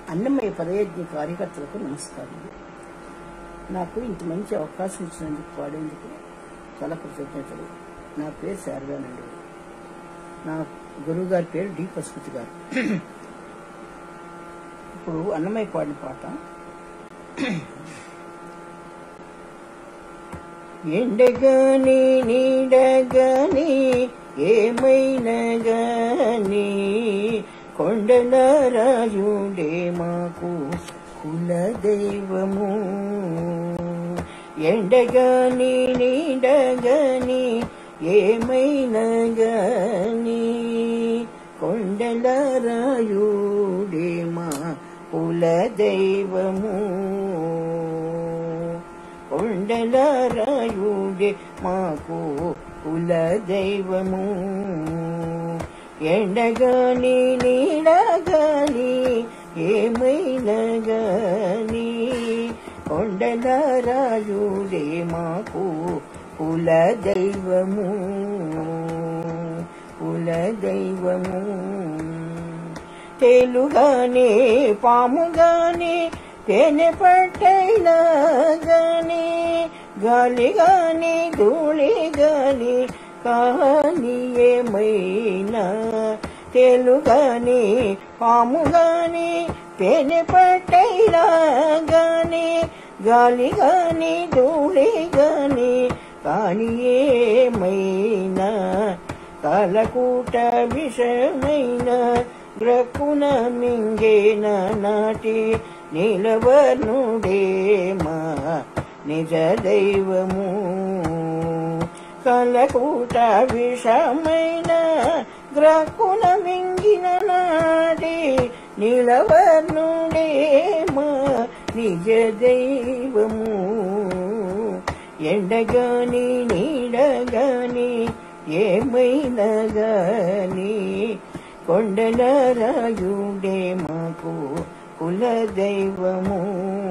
అన్నమయ్య పదయజ్ఞ కార్యకర్తలకు నమస్కారం నాకు ఇంత మంచి అవకాశం ఇచ్చినందుకు పాడేందుకు చాలా కృతజ్ఞతలు నా పేరు శారదానండి నా గురువు గారి పేరు డి పశుపతి గారు ఇప్పుడు అన్నమయ్య పాడిన పాట ఎండగాని నీడగాని ఏమైనా గాని కొండల రాజుడే మాకు కుల దైవము ఎండగాని నీడగాని ఏమైనా గాని కొండల రాయుడే మా కుల దైవము కొండల రాయుడే మాకు కుల దైవము ఎండగాని నీడగాని ఏమైనా గాని కొండల రాయుడే మాకు కుల దైవము కుల దైవము తేలుగానే పాముగానే తేనె పట్టైనా గాని గాలి గాని ధూళి గాని కానీ ఏమైనా తేలుగాని పాముగాని తేనె పట్టైనా గాని గాలి గాని ధూళి గాని కాని ఏమైనా కాలకూట విషమైన గ్రక్కున మింగేన నాటి నీలవర్ణుడే మా నిజ దైవము కలకూట విషమైన గ్రక్కున మింగిన నాటి నీలవర్ణుడే మా నిజ దైవము ఎండగాని నీడగాని ఏమైనా గాని కొండల రాయుడే మాకు కుల దైవము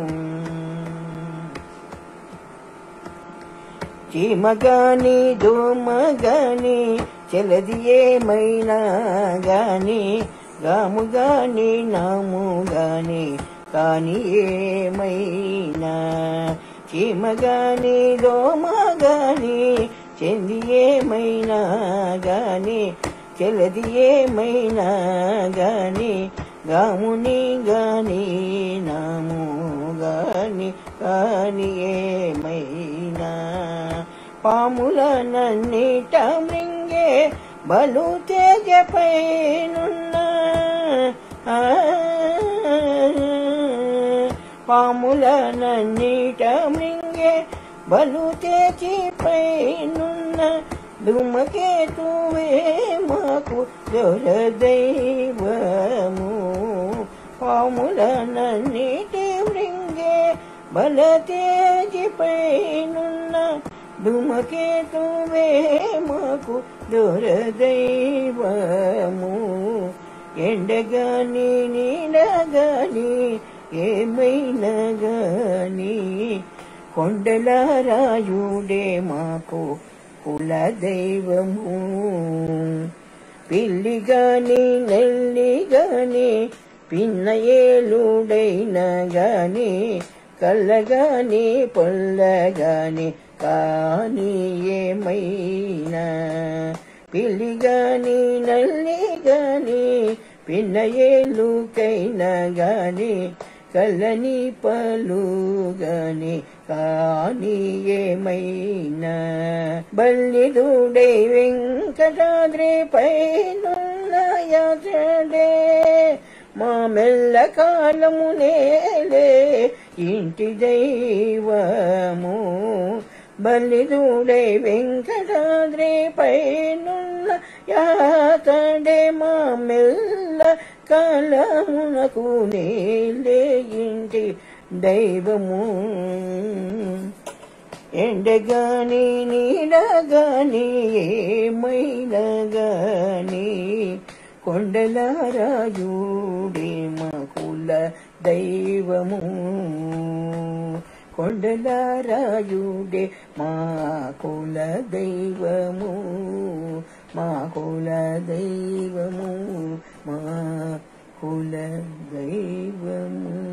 చీమగాని దోమగాని చెలది ఏమైనా గాని గాముగాని నాముగాని కాని ఏమైనా చీమగాని దోమగాని చెంది ఏమైనా గాని చెలది ఏమైనా గాని గాముని గాని నాము గాని కాని ఏమైనా పాముల నన్నిట మృంగే బలు తేజపైనున్న పాముల నన్నిట మృంగే బలు తేజిపైనున్న ధూమకేతువే మాకు దొరదైవము పాముల నన్నిటి మృంగే బలతేజిపైనున్న ధూమకేతువే మాకు దొరదైవము ఎండగాని నీడగాని ఏమైనా గాని కొండల రాయుడే మాకు కుల దైవము పిల్లి గాని నెల్లి గాని పిన్న ఏలుడైన గాని కళ్ళగాని పొల్లగాని కాని ఏమైనా పిల్లి గాని నల్లి గాని పిన్న ఏలుకైనా గాని కళ్ళని పలుగాని కాని ఏమైనా బల్లిదుడై వెంకటాద్రి పైనున్న యాచడే మా మెల్ల కాలము నేలే ఇంటి దైవము బల్లిదుడై వెంకటాద్రి పైనున్న యాతడే మా మెల్ల కాలమునకు నేలే ఇంటి దైవము ఎండగాని నీడగాని ఏమైనా గాని కొండల రాయుడే మా కుల దైవము కొండల రాయుడే మా కుల దైవము మా కుల దైవము మా కుల దైవము